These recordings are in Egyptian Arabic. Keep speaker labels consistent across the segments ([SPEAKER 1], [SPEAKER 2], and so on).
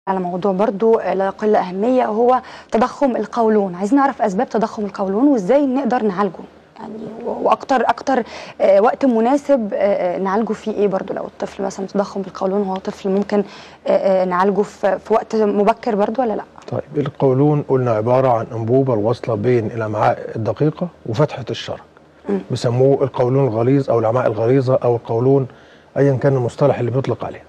[SPEAKER 1] على موضوع برضو لا يقل أهمية وهو تضخم القولون عايزين نعرف أسباب تضخم القولون وإزاي نقدر نعالجه يعني واكتر اكتر آه، وقت مناسب آه، آه، نعالجه فيه ايه برضو لو الطفل مثلا تضخم بالقولون هو طفل ممكن آه، آه، نعالجه في في وقت مبكر برضو ولا لا
[SPEAKER 2] طيب القولون قلنا عباره عن انبوبه الواصله بين الامعاء الدقيقه وفتحه الشرج بيسموه القولون الغليظ او الامعاء الغليظه او القولون ايا كان المصطلح اللي بيطلق عليه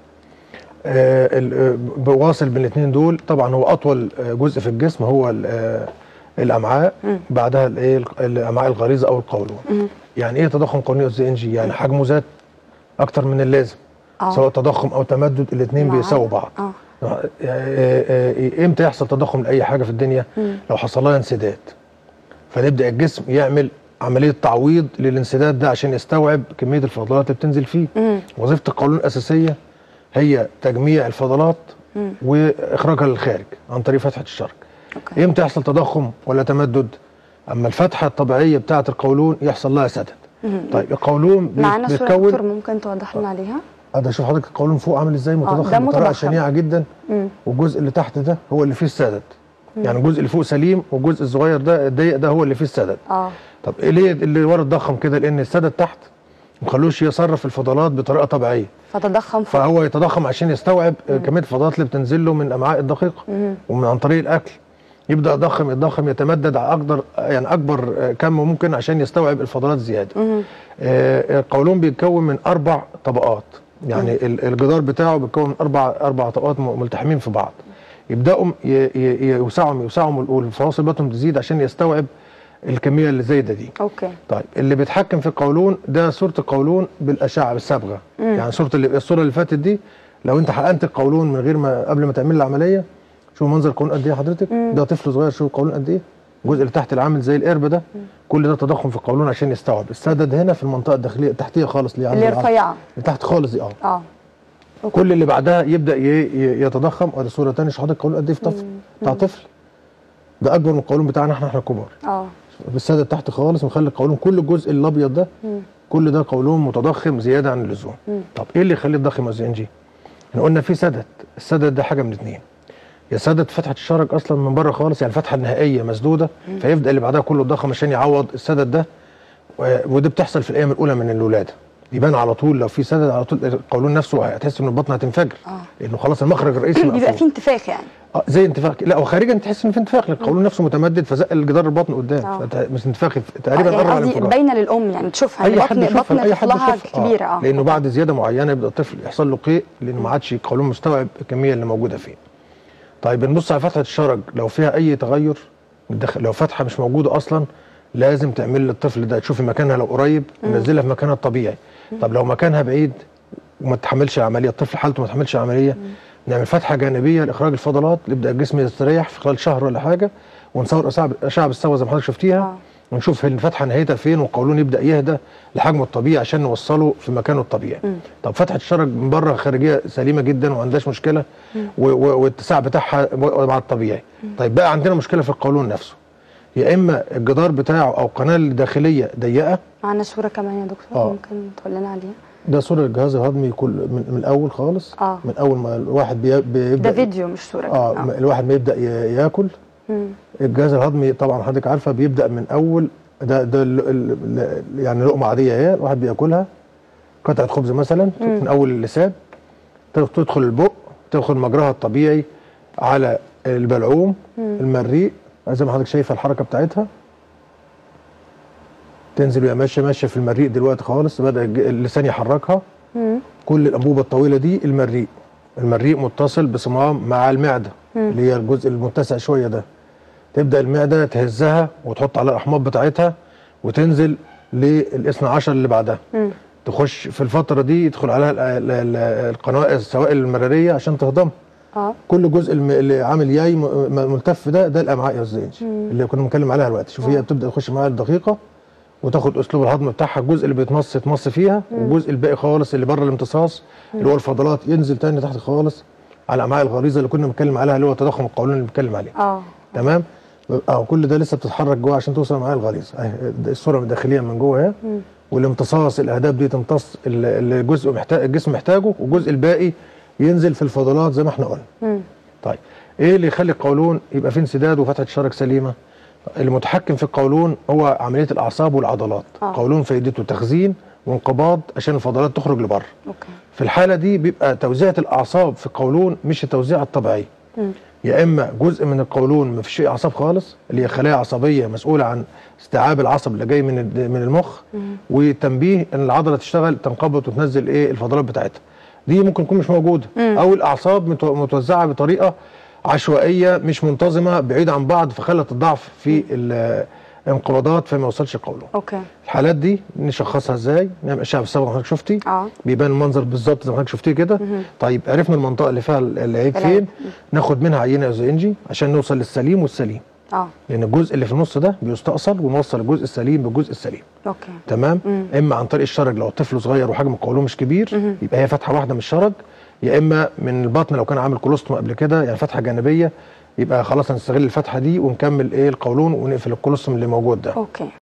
[SPEAKER 2] آه، ال- آه، بواصل بين الاثنين دول طبعا هو اطول آه، جزء في الجسم هو ال- آه، الامعاء بعدها الايه الق- الامعاء الغليظه او القولون يعني ايه تضخم قولوني او ان جي يعني حجمه زاد اكتر من اللازم
[SPEAKER 1] آه.
[SPEAKER 2] سواء تضخم او تمدد الاثنين
[SPEAKER 1] مع-
[SPEAKER 2] بيساووا بعض
[SPEAKER 1] اه
[SPEAKER 2] آه، آه، آه، امتى يحصل تضخم لاي حاجه في الدنيا لو حصل لها انسداد فنبدا الجسم يعمل عمليه تعويض للانسداد ده عشان يستوعب كميه الفضلات اللي بتنزل فيه وظيفه القولون الاساسيه هي تجميع الفضلات واخراجها للخارج عن طريق فتحه الشرج
[SPEAKER 1] اوكي
[SPEAKER 2] امتى يحصل تضخم ولا تمدد اما الفتحه الطبيعيه بتاعه القولون يحصل لها سدد طيب القولون بيت-
[SPEAKER 1] معانا صورة دكتور
[SPEAKER 2] بيتكون
[SPEAKER 1] ممكن توضح لنا عليها
[SPEAKER 2] هذا شوف حضرتك القولون فوق عامل ازاي
[SPEAKER 1] ده
[SPEAKER 2] متضخم بطريقه
[SPEAKER 1] متضخم.
[SPEAKER 2] شنيعه جدا
[SPEAKER 1] مم.
[SPEAKER 2] والجزء اللي تحت ده هو اللي فيه السدد يعني الجزء اللي فوق سليم والجزء الصغير ده الضيق ده هو اللي فيه السدد
[SPEAKER 1] اه
[SPEAKER 2] طب إيه ليه اللي ورا اتضخم كده لان السدد تحت ما خلوش يصرف الفضلات بطريقه طبيعيه
[SPEAKER 1] فتضخم فوق
[SPEAKER 2] فهو يتضخم عشان يستوعب آه، كميه الفضلات اللي بتنزل له من الامعاء الدقيقه ومن عن طريق الاكل يبدا يضخم يتضخم يتمدد على اقدر يعني اكبر آه، كم ممكن عشان يستوعب الفضلات زياده آه، القولون بيتكون من اربع طبقات يعني ال- الجدار بتاعه بيتكون من اربع اربع طبقات م- ملتحمين في بعض يبداوا ي- ي- يوسعهم يوسعهم والفواصل بتاعتهم تزيد عشان يستوعب الكميه اللي زايده دي
[SPEAKER 1] اوكي
[SPEAKER 2] طيب اللي بيتحكم في القولون ده صوره القولون بالاشعه بالصبغه يعني صوره اللي الصوره اللي فاتت دي لو انت حقنت القولون من غير ما قبل ما تعمل العمليه شوف منظر القولون قد ايه حضرتك ده طفل صغير شوف القولون قد ايه الجزء اللي تحت العامل زي القرب ده كل ده تضخم في القولون عشان يستوعب السدد هنا في المنطقه الداخليه التحتيه خالص اللي عند
[SPEAKER 1] اللي
[SPEAKER 2] العظم.
[SPEAKER 1] رفيعه
[SPEAKER 2] اللي تحت خالص دي اه
[SPEAKER 1] اه
[SPEAKER 2] كل اللي بعدها يبدا ي- ي- يتضخم ادي صوره ثانيه شوف حضرتك القولون قد ايه في طفل بتاع طفل ده اكبر من القولون بتاعنا احنا احنا الكبار
[SPEAKER 1] اه
[SPEAKER 2] بالسادة تحت خالص مخلي القولون كل الجزء الابيض ده كل ده قولون متضخم زياده عن اللزوم طب ايه اللي يخليه يتضخم يا زين جي احنا قلنا في سدد السدد ده حاجه من اتنين يا سدد فتحه الشرج اصلا من بره خالص يعني الفتحه النهائيه مسدوده فيبدا اللي بعدها كله ضخم عشان يعوض السدد ده و- ودي بتحصل في الايام الاولى من الولاده يبان على طول لو في سدد على طول القولون نفسه هتحس ان البطن هتنفجر
[SPEAKER 1] آه.
[SPEAKER 2] لانه خلاص المخرج الرئيسي
[SPEAKER 1] بيبقى
[SPEAKER 2] مقفول
[SPEAKER 1] في انتفاخ يعني
[SPEAKER 2] اه زي انتفاخ لا وخارجا تحس ان في انتفاخ لان القولون نفسه متمدد فزق الجدار البطن قدام
[SPEAKER 1] آه.
[SPEAKER 2] فت- مش انتفاخ تقريبا
[SPEAKER 1] آه،
[SPEAKER 2] قرب
[SPEAKER 1] يعني
[SPEAKER 2] على
[SPEAKER 1] قصدي
[SPEAKER 2] الانفجار
[SPEAKER 1] باينه للام يعني تشوفها
[SPEAKER 2] اي
[SPEAKER 1] يعني
[SPEAKER 2] حد
[SPEAKER 1] بطن
[SPEAKER 2] يشوفها
[SPEAKER 1] بطن
[SPEAKER 2] اي حد
[SPEAKER 1] طفلها
[SPEAKER 2] يشوفها
[SPEAKER 1] كبيره اه
[SPEAKER 2] لانه بعد زياده معينه يبدا الطفل يحصل له قيء لانه ما عادش القولون مستوعب الكميه اللي موجوده فيه طيب نبص على فتحه الشرج لو فيها اي تغير الدخ- لو فتحه مش موجوده اصلا لازم تعمل للطفل ده تشوفي مكانها لو قريب نزلها في مكانها الطبيعي طب لو مكانها بعيد وما تحملش العمليه الطفل حالته ما تحملش العمليه نعمل فتحه جانبيه لاخراج الفضلات يبدا الجسم يستريح في خلال شهر ولا حاجه ونصور اشعه اشعه بالصور زي ما حضرتك شفتيها
[SPEAKER 1] آه.
[SPEAKER 2] ونشوف الفتحه نهايتها فين والقولون يبدا يهدى لحجمه الطبيعي عشان نوصله في مكانه الطبيعي طب فتحه الشرج من بره خارجيه سليمه جدا وما عندهاش مشكله و- و- والاتساع بتاعها مع الطبيعي طيب بقى عندنا مشكله في القولون نفسه يا اما الجدار بتاعه او القناه الداخليه ضيقه
[SPEAKER 1] معانا صوره كمان يا دكتور
[SPEAKER 2] آه.
[SPEAKER 1] ممكن تقول لنا عليها
[SPEAKER 2] ده صوره الجهاز الهضمي كل من, من الاول خالص
[SPEAKER 1] آه.
[SPEAKER 2] من اول ما الواحد بي- بيبدا
[SPEAKER 1] ده فيديو مش صوره
[SPEAKER 2] اه
[SPEAKER 1] كمان.
[SPEAKER 2] الواحد ما يبدا ي- ياكل
[SPEAKER 1] مم.
[SPEAKER 2] الجهاز الهضمي طبعا حضرتك عارفه بيبدا من اول ده ده ال- ال- ال- يعني لقمه عاديه اهي الواحد بياكلها قطعه خبز مثلا من اول اللسان تد- تدخل البق تدخل مجراها الطبيعي على البلعوم المريء زي ما حضرتك شايفه الحركه بتاعتها تنزل وهي ماشيه ماشيه في المريء دلوقتي خالص بدا الج- اللسان يحركها
[SPEAKER 1] مم.
[SPEAKER 2] كل الانبوبه الطويله دي المريء المريء متصل بصمام مع المعده اللي هي الجزء المتسع شويه ده تبدا المعده تهزها وتحط على الاحماض بتاعتها وتنزل للاثنى عشر اللي بعدها
[SPEAKER 1] مم.
[SPEAKER 2] تخش في الفتره دي يدخل عليها ال- ال- ال- القناه السوائل المراريه عشان تهضم
[SPEAKER 1] اه
[SPEAKER 2] كل جزء الم- اللي عامل ياي م- م- ملتف ده ده الامعاء يا استاذ اللي كنا بنتكلم عليها دلوقتي شوف هي بتبدا تخش معاها الدقيقه وتاخد اسلوب الهضم بتاعها الجزء اللي بيتمص يتمص فيها والجزء الباقي خالص اللي بره الامتصاص اللي هو الفضلات ينزل تاني تحت خالص على الامعاء الغليظه اللي كنا بنتكلم عليها اللي هو تضخم القولون اللي بنتكلم عليه
[SPEAKER 1] اه
[SPEAKER 2] تمام اه كل ده لسه بتتحرك جوه عشان توصل للامعاء الغليظه اهي ده الصوره داخليا من جوه اهي والامتصاص الاهداف دي تمتص ال- الجزء محتاج الجسم محتاجه والجزء الباقي ينزل في الفضلات زي ما احنا قلنا
[SPEAKER 1] مم.
[SPEAKER 2] طيب ايه اللي يخلي القولون يبقى فيه انسداد وفتحه الشرج سليمه المتحكم في القولون هو عمليه الاعصاب والعضلات
[SPEAKER 1] آه.
[SPEAKER 2] القولون فايدته تخزين وانقباض عشان الفضلات تخرج لبره
[SPEAKER 1] اوكي
[SPEAKER 2] في الحاله دي بيبقى توزيعه الاعصاب في القولون مش التوزيعه الطبيعيه
[SPEAKER 1] مم.
[SPEAKER 2] يا اما جزء من القولون ما فيش فيه اعصاب خالص اللي هي خلايا عصبيه مسؤوله عن استيعاب العصب اللي جاي من الد- من المخ وتنبيه ان العضله تشتغل تنقبض وتنزل ايه الفضلات بتاعتها دي ممكن تكون مش موجوده او الاعصاب متو- متوزعه بطريقه عشوائيه مش منتظمه بعيده عن بعض فخلت الضعف في الانقباضات فما يوصلش القولون
[SPEAKER 1] اوكي
[SPEAKER 2] الحالات دي نشخصها ازاي نعمل اشعه بالصبغه حضرتك شفتي
[SPEAKER 1] اه
[SPEAKER 2] بيبان المنظر بالظبط زي ما حضرتك شفتيه كده طيب عرفنا المنطقه اللي فيها العيب
[SPEAKER 1] العيب.
[SPEAKER 2] فين ناخد منها عينه ازوينجي عشان نوصل للسليم والسليم
[SPEAKER 1] اه
[SPEAKER 2] لان الجزء اللي في النص ده بيستأصل ونوصل الجزء السليم بالجزء السليم
[SPEAKER 1] اوكي
[SPEAKER 2] تمام اما عن طريق الشرج لو الطفل صغير وحجم القولون مش كبير يبقى هي فتحه واحده من الشرج يا اما من البطن لو كان عامل كولوستوم قبل كده يعني فتحه جانبيه يبقى خلاص هنستغل الفتحه دي ونكمل ايه القولون ونقفل الكولوستوم اللي موجود ده
[SPEAKER 1] اوكي